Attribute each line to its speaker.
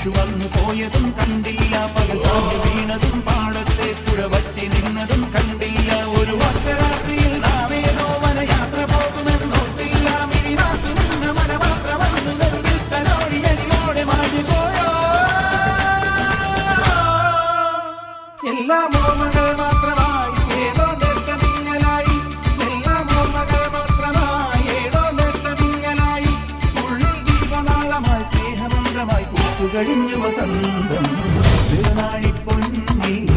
Speaker 1: വിഷു വന്നു പോയതും കണ്ടില്ല പകൽ താങ്ങി വീണതും പാടത്തെ പുഴ വറ്റി നിന്നതും കണ്ടില്ല ഒരു വർഷരാത്രിയിൽ നാം ഏതോ വനയാത്ര പോകുമെന്നോട്ടില്ല മിഴിനാത്തു നിന്ന മനമാത്ര വന്നു നെറുകിൽ തലോടി എരിയോടെ മാഞ്ഞു പോയോ എല്ലാം ഓർമ്മകൾ മാത്രമായി ഏതോ നേർക്കമിങ്ങലായി എല്ലാം ഓർമ്മകൾ മാത്രമായി ഏതോ നേർക്കമിങ്ങലായി ഉള്ളിൽ ദീപനാളമായി സ്നേഹമന്ത്രമായി കൂത്തുകഴിഞ്ഞു വസന്തം തിരുനാഴി പൊന്നിൽ